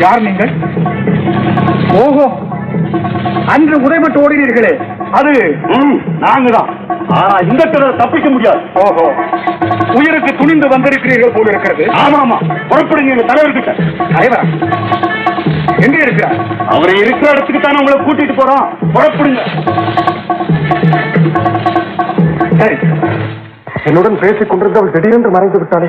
யார் நீங்கள் ஓஹோ அன்று உதைமட்டு ஓடினீர்களே அது நாங்க தான் ஆனா இந்த தடவை தப்பிக்க முடியாது ஓஹோ உயிருக்கு துணிந்து வந்திருக்கிறீர்கள் போல இருக்கிறது ஆமா ஆமா புறப்படுங்க எங்க தலைவர்கிட்ட தலைவரா எங்க இருக்கிறார் அவரை இருக்கிற இடத்துக்கு தானே உங்களை கூட்டிட்டு போறோம் புறப்படுங்க சரி என்னுடன் பேசிக் கொண்டிருந்தவள் திடீரென்று மறைந்து விட்டாளே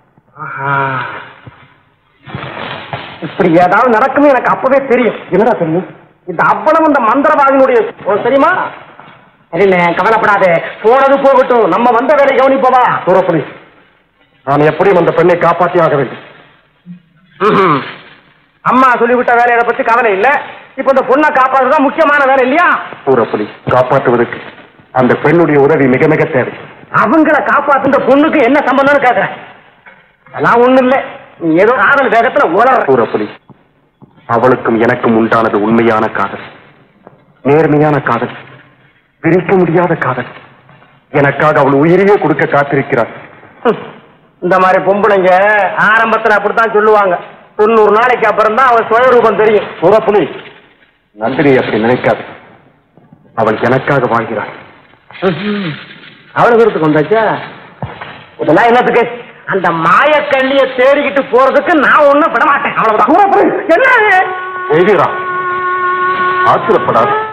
இப்படி ஏதாவது நடக்கும்னு எனக்கு அப்பவே தெரியும் என்னடா தெரியும் இந்த அவ்வளவு இந்த மந்திரவாதினுடைய உனக்கு தெரியுமா சரிண்ணே கவலைப்படாதே போனது போகட்டும் நம்ம வந்த வேலை கவனிப்போவா சூரப்புலி நான் எப்படியும் அந்த பெண்ணை காப்பாற்றி ஆக வேண்டும் ம்ஹும். அம்மா சொல்லிவிட்ட வேலையை பத்தி கவலை இல்ல இப்ப இந்த பொண்ணை காப்பாற்றுதான் முக்கியமான வேலை இல்லையா சூரப்புலி காப்பாற்றுவதற்கு அந்த பெண்ணுடைய உதவி மிக மிக தேவை அவங்கள காப்பாத்துன்ற பொண்ணுக்கு என்ன சம்பந்தம்னு கேக்குறேன் அதெல்லாம் ஒண்ணும் இல்ல நீ ஏதோ காதல் வேகத்துல உலற சூரப்புலி அவளுக்கும் எனக்கும் உண்டானது உண்மையான காதல் நேர்மையான காதல் பிரிக்க முடியாத காதல் எனக்காக அவள் உயிரையே கொடுக்க காத்திருக்கிறாள் ஹம். இந்த மாதிரி பொம்பளைங்க ஆரம்பத்துல அப்படித்தான் சொல்லுவாங்க தொண்ணூறு நாளைக்கு அப்புறம் தான் அவன் சுயரூபம் தெரியும் சூரப்புலி நந்தினி அப்படி நினைக்காது அவள் எனக்காக வாழ்கிறாள் அவளை தூரத்துக்கு வந்தாச்சா இதெல்லாம் என்னத்துக்கு அந்த மாயக்கண்ணிய தேடிக்கிட்டு போறதுக்கு நான் ஒண்ணும் விட மாட்டேன் அவ்வளவுதான் என்ன இது? செய்வீரா ஆத்திரப்படாது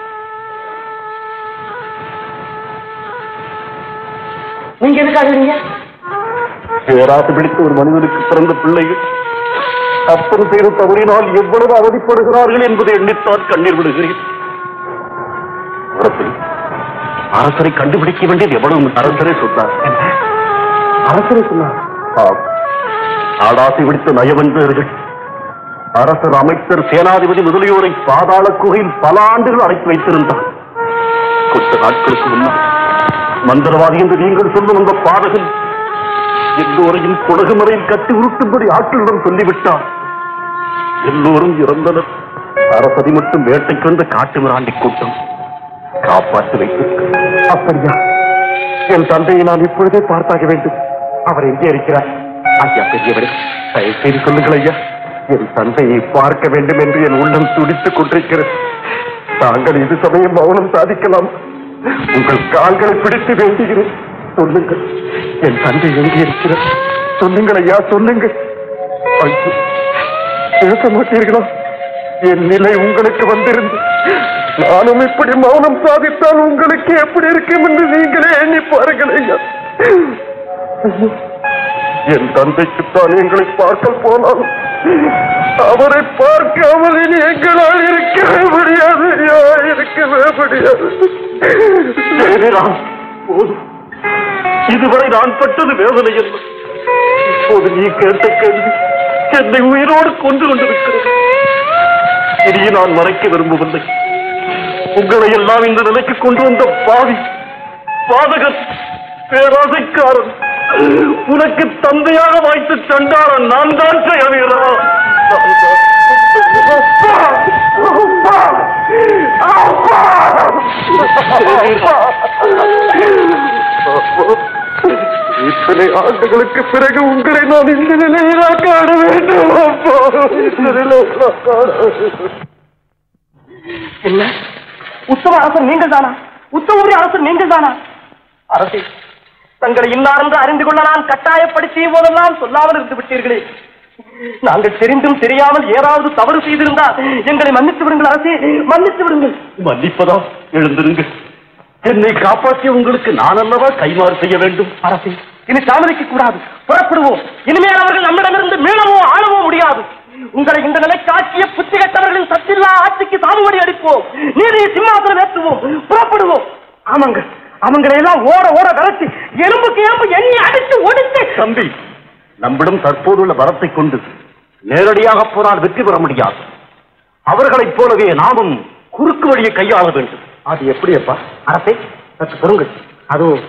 நீங்க எதுக்காக இருக்கீங்க பேராசை பிடித்த ஒரு மனிதனுக்கு பிறந்த பிள்ளைகள் அப்பன் செய்த தவறினால் எவ்வளவு அவதிப்படுகிறார்கள் என்பதை எண்ணித்தான் கண்ணீர் விடுகிறேன் உரத்தில் அரசரை கண்டுபிடிக்க வேண்டியது எவ்வளவு அரசரே சொன்னார் அரசரே சொன்னார் ஆம். ஆடாசை பிடித்த நயவந்தர்கள் அரசர் அமைச்சர் சேனாதிபதி முதலியோரை பாதாள குகையில் பல ஆண்டுகள் அடைத்து வைத்திருந்தார் கொஞ்ச நாட்களுக்கு முன்னால் மந்திரவாதி என்று நீங்கள் சொல்லும் அந்த பாதகன் எல்லோரையும் குடகு மறையில் கட்டி உருட்டும்படி ஆட்களிடம் சொல்லிவிட்டார் எல்லோரும் இறந்தனர் அரசதி மட்டும் வேட்டைக்கு வந்த காட்டு மிராண்டி கூட்டம் காப்பாற்றி வைத்து அப்படியா என் தந்தையை நான் இப்பொழுதே பார்த்தாக வேண்டும் அவர் எங்கே இருக்கிறார் ஐயா பெரியவரே தயவு செய்து சொல்லுங்கள் ஐயா என் தந்தையை பார்க்க வேண்டும் என்று என் உள்ளம் துடித்துக் கொண்டிருக்கிறது தாங்கள் இது சமயம் மௌனம் சாதிக்கலாம் உங்கள் கால்களை பிடித்து வேண்டுகிறேன் சொல்லுங்கள் என் தந்தை எங்கே இருக்கிறார் சொல்லுங்கள் ஐயா சொல்லுங்கள் ஐயோ, பேச மாட்டீர்களா என் நிலை உங்களுக்கு வந்திருந்து நானும் இப்படி மௌனம் சாதித்தால் உங்களுக்கு எப்படி இருக்கும் என்று நீங்களே எண்ணி பாருங்கள் ஐயா ஐயோ, என் தந்தைக்குத்தான் எங்களை பார்க்க போனால் அவரை பார்க்காமல் இனி எங்களால் இருக்கவே முடியாது ஐயா இருக்கவே முடியாது ஜெயராம், போதும் இதுவரை நான் பட்டது வேதனை என்ன இப்போது நீ கேட்ட கேள்வி என்னை உயிரோடு கொண்டு கொண்டிருக்கிறது இனியே நான் மறைக்க விரும்பவில்லை உங்களை எல்லாம் இந்த நிலைக்கு கொண்டு வந்த பாவி பாதகன் பேராசைக்காரன் உனக்கு தந்தையாக வாய்த்து சண்டாரன் நான் தான் செய்யவீரா இத்தனை ஆண்டுகளுக்கு பிறகு உங்களை நான் இந்த நிலையிலா காண வேண்டும் அப்பா இந்த நிலையிலா காண வேண்டும் என்ன உத்தம அரசர் நீங்கள் தானா உத்தமபுரி அரசர் நீங்கள் தானா அரசே தங்களை இன்னாரென்று அறிந்து கொள்ள நான் கட்டாயப்படுத்திய போதெல்லாம் சொல்லாமல் இருந்து விட்டீர்களே நாங்கள் தெரிந்தும் தெரியாமல் ஏதாவது தவறு செய்திருந்தால் எங்களை மன்னித்து விடுங்கள் அரசே மன்னித்து விடுங்கள் மன்னிப்பதா எழுந்திருங்கள் என்னை காப்பாற்றிய உங்களுக்கு நான் அல்லவா கைமாறு செய்ய வேண்டும் அரசே இனி தாமதிக்க கூடாது புறப்படுவோம் இனிமேல் அவர்கள் நம்மிடமிருந்து மீளவோ ஆளவோ முடியாது உங்களை இந்த நிலை காட்டிய புத்தி கட்டவர்களின் சத்தில்லா ஆட்சிக்கு சாமுபடி அடிப்போம் நீதியை சிம்மாசனம் ஏற்றுவோம் புறப்படுவோம் ஆமாங்க அவங்களை எல்லாம் ஓட ஓட விரட்டி எலும்புக்கு எலும்பு எண்ணி அடித்து ஒடித்து தம்பி நம்மிடம் தற்போதுள்ள வரத்தை கொண்டு நேரடியாக போனால் வெற்றி பெற முடியாது அவர்களைப் போலவே நாமும் குறுக்கு வழியை கையாள வேண்டும் அது எப்படி அப்பா அரசே சற்று பொறுங்கள் அதுவும்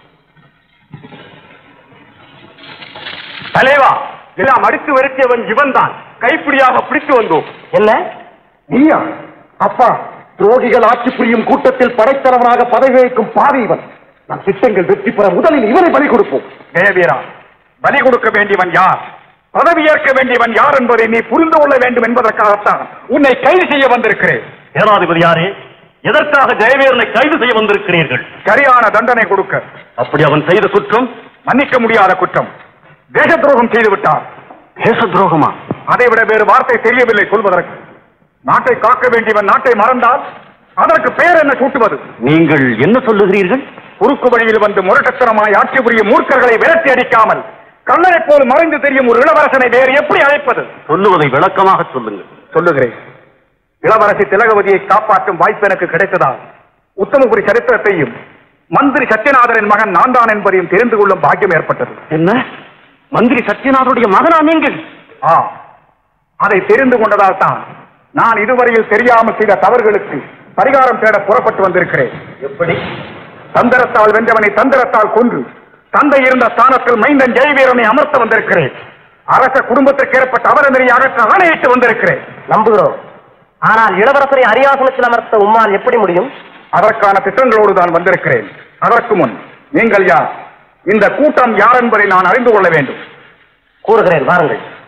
தலைவா எல்லாம் அடித்து வருத்தியவன் இவன் தான் கைப்பிடியாக பிடித்து வந்தோம் என்ன நீயா அப்பா துரோகிகள் ஆட்சி புரியும் கூட்டத்தில் படைத்தலைவனாக பதவி வகிக்கும் பாவி இவன் நம் திட்டங்கள் வெற்றி பெற முதலில் இவனை பலி கொடுப்போம் ஜெயவீரா பலி கொடுக்க வேண்டியவன் யார் பதவியேற்க வேண்டியவன் யார் என்பதை நீ புரிந்து கொள்ள வேண்டும் என்பதற்காகத்தான் உன்னை கைது செய்ய வந்திருக்கிறேன் சேனாதிபதி யாரே எதற்காக ஜெயவீரனை கைது செய்ய வந்திருக்கிறீர்கள் சரியான தண்டனை கொடுக்க அப்படி அவன் செய்த குற்றம் மன்னிக்க முடியாத குற்றம் தேச துரோகம் செய்து விட்டார் தேச துரோகமா அதை விட வேறு வார்த்தை தெரியவில்லை சொல்வதற்கு நாட்டை காக்க வேண்டியவன் நாட்டை மறந்தால் அதற்கு பெயர் என்ன சூட்டுவது நீங்கள் என்ன சொல்லுகிறீர்கள் குறுக்கு வழியில் வந்து முரட்டத்தனமாய் ஆட்சி புரியும் மூர்க்கர்களை விரட்டி அடிக்காமல் கண்ணனைப் போல் மறைந்து தெரியும் ஒரு இளவரசனை வேறு எப்படி அழைப்பது சொல்லுவதை விளக்கமாக சொல்லுங்கள் சொல்லுகிறேன் இளவரசி திலகவதியை காப்பாற்றும் வாய்ப்பு எனக்கு கிடைத்ததால் உத்தமபுரி சரித்திரத்தையும் மந்திரி சத்யநாதரின் மகன் நான் தான் என்பதையும் தெரிந்து கொள்ளும் பாக்கியம் ஏற்பட்டது என்ன மந்திரி சத்யநாதனுடைய மகனா நீங்கள் ஆ அதை தெரிந்து கொண்டதால் தான் நான் இதுவரையில் தெரியாமல் செய்த தவறுகளுக்கு பரிகாரம் தேட புறப்பட்டு வந்திருக்கிறேன் எப்படி தந்திரத்தால் வென்றவனை தந்திரத்தால் கொன்று தந்தை இருந்த ஸ்தானத்தில் மைந்தன் ஜெயவீரனை அமர்த்த வந்திருக்கிறேன் அரச குடும்பத்திற்கு ஏற்பட்ட அவரநெறியை அகற்ற ஆணையிட்டு வந்திருக்கிறேன் நம்புகிறோம் ஆனால் இளவரசரை அரியாசனத்தில் அமர்த்த உம்மால் எப்படி முடியும் அதற்கான திட்டங்களோடு தான் வந்திருக்கிறேன் அதற்கு முன் நீங்கள் யார் இந்த கூட்டம் யார் என்பதை நான் அறிந்து கொள்ள வேண்டும் கூறுகிறேன் வாருங்கள்